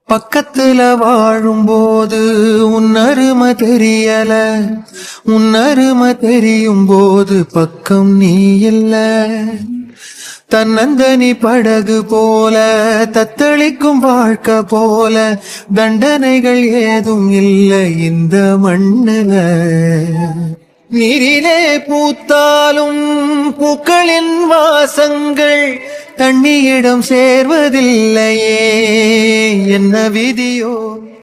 பக்கத்துல வாழும்போது உன் அருமை தெரியல உன் அருமை தெரியும் போது பக்கம் நீ இல்ல தன்னந்தனி படகு போல தத்தளிக்கும் வாழ்க்கை போல தண்டனைகள் ஏதும் இல்லை இந்த மண்ணுல நீரிலே பூத்தாலும் பூக்களின் வாசங்கள் தண்ணியிடம் சேர்வதில்லையே என்ன விதியோ